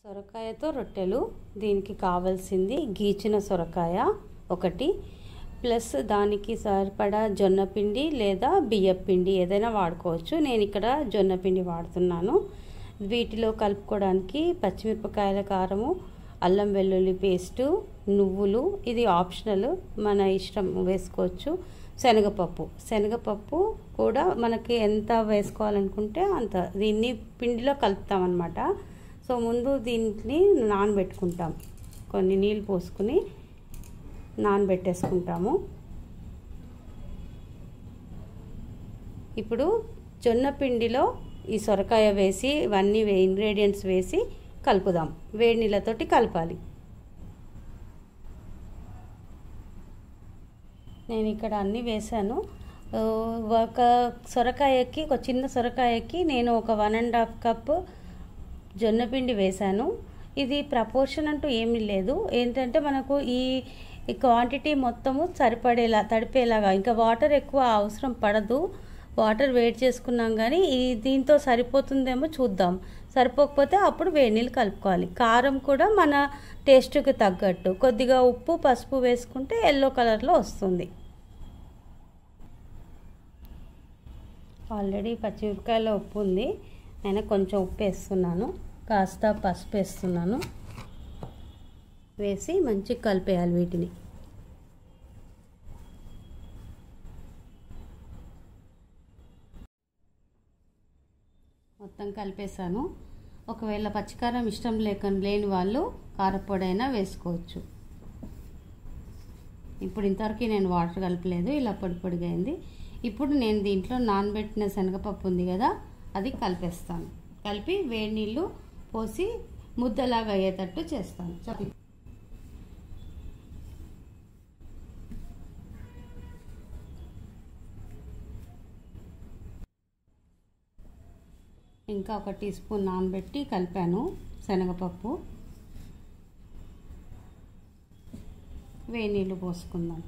సొరకాయతో రొట్టెలు దీనికి కావాల్సింది గీచిన సొరకాయ ఒకటి ప్లస్ దానికి సరిపడా జొన్న పిండి లేదా బియ్యం పిండి ఏదైనా వాడుకోవచ్చు నేను ఇక్కడ జొన్న పిండి వాడుతున్నాను వీటిలో కలుపుకోవడానికి పచ్చిమిరపకాయల కారము అల్లం వెల్లుల్లి పేస్టు నువ్వులు ఇది ఆప్షనల్ మన ఇష్టం వేసుకోవచ్చు శనగపప్పు శనగపప్పు కూడా మనకి ఎంత వేసుకోవాలనుకుంటే అంత దీన్ని పిండిలో కలుపుతామన్నమాట సో ముందు దీన్ని నానబెట్టుకుంటాం కొన్ని నీళ్ళు పోసుకుని నానబెట్టేసుకుంటాము ఇప్పుడు జొన్న పిండిలో ఈ సొరకాయ వేసి ఇవన్నీ ఇంగ్రీడియంట్స్ వేసి కలుపుదాం వేడి నీళ్ళతోటి కలపాలి నేను ఇక్కడ అన్నీ వేసాను ఒక సొరకాయకి ఒక చిన్న సొరకాయకి నేను ఒక వన్ అండ్ హాఫ్ కప్ జొన్నపిండి వేశాను ఇది ప్రపోర్షన్ అంటూ ఏమీ లేదు ఏంటంటే మనకు ఈ క్వాంటిటీ మొత్తము సరిపడేలా తడిపేలాగా ఇంకా వాటర్ ఎక్కువ అవసరం పడదు వాటర్ వేడి చేసుకున్నాం కానీ ఈ దీంతో సరిపోతుందేమో చూద్దాం సరిపోకపోతే అప్పుడు వేడి నీళ్ళు కలుపుకోవాలి కారం కూడా మన టేస్ట్కి తగ్గట్టు కొద్దిగా ఉప్పు పసుపు వేసుకుంటే ఎల్లో కలర్లో వస్తుంది ఆల్రెడీ పచ్చిమిరపకాయలో ఉప్పు ఉంది నేను కొంచెం ఉప్పు వేస్తున్నాను కాస్త పసుపు వేస్తున్నాను వేసి మంచిగా కలిపేయాలి వీటిని మొత్తం కలిపేసాను ఒకవేళ పచ్చికారం ఇష్టం లేక లేని వాళ్ళు కారపొడైనా వేసుకోవచ్చు ఇప్పుడు ఇంతవరకు నేను వాటర్ కలపలేదు ఇలా పొడి పొడిగా అయింది ఇప్పుడు నేను దీంట్లో నానబెట్టిన శనగపప్పు ఉంది కదా అది కలిపేస్తాను కలిపి వేడి నీళ్ళు పోసి ముద్దలాగా అయ్యేటట్టు చేస్తాను చెప్పి ఇంకా ఒక టీ స్పూన్ నానబెట్టి కలిపాను శనగపప్పు వేడి నీళ్ళు పోసుకుందాం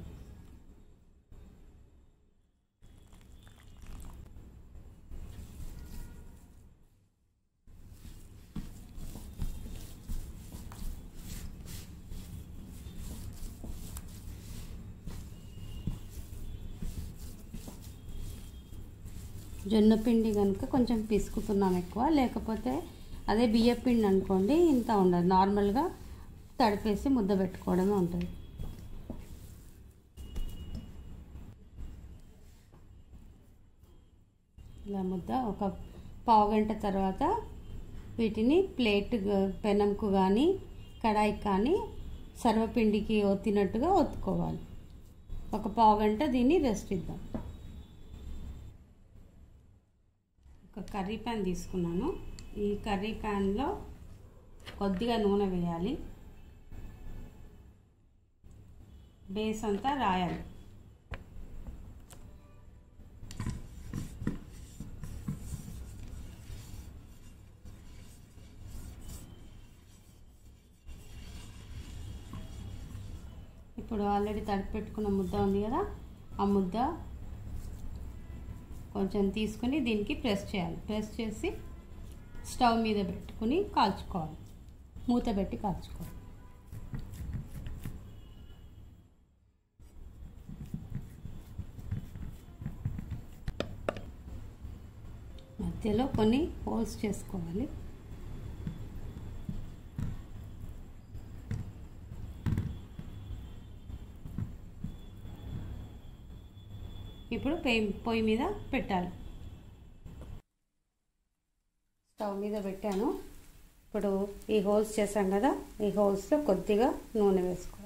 జొన్న పిండి కనుక కొంచెం పిసుకుతున్నాం ఎక్కువ లేకపోతే అదే బియ్య పిండి అనుకోండి ఇంత ఉండదు నార్మల్గా తడిపేసి ముద్ద పెట్టుకోవడమే ఉంటుంది ఇలా ముద్ద ఒక పావు గంట తర్వాత వీటిని ప్లేట్ పెనంకు కానీ కడాయికి కానీ సర్వపిండికి ఒత్తినట్టుగా ఒత్తుకోవాలి ఒక పావు గంట దీన్ని రెస్ట్ ఇద్దాం ఒక కర్రీ ప్యాన్ తీసుకున్నాను ఈ కర్రీ ప్యాన్లో కొద్దిగా నూనె వేయాలి బేస్ అంతా రాయాలి ఇప్పుడు ఆల్రెడీ తడిపి పెట్టుకున్న ముద్ద ఉంది కదా ఆ ముద్ద కొంచెం తీసుకుని దీనికి ప్రెస్ చేయాలి ప్రెస్ చేసి స్టవ్ మీద పెట్టుకుని కాల్చుకోవాలి మూత పెట్టి కాల్చుకోవాలి మధ్యలో కొన్ని హోల్స్ చేసుకోవాలి ఇప్పుడు పొయ్యి పొయ్యి మీద పెట్టాలి స్టవ్ మీద పెట్టాను ఇప్పుడు ఈ హోల్స్ చేసాం కదా ఈ హోల్స్లో కొద్దిగా నూనె వేసుకోవాలి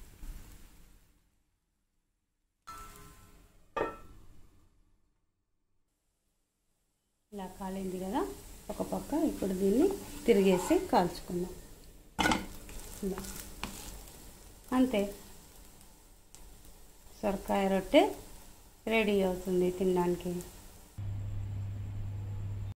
ఇలా కాలింది కదా ఒక పక్క ఇప్పుడు దీన్ని తిరిగేసి కాల్చుకుందాం ఇలా అంతే సొరకాయ రొట్టె రెడీ అవుతుంది తినడానికి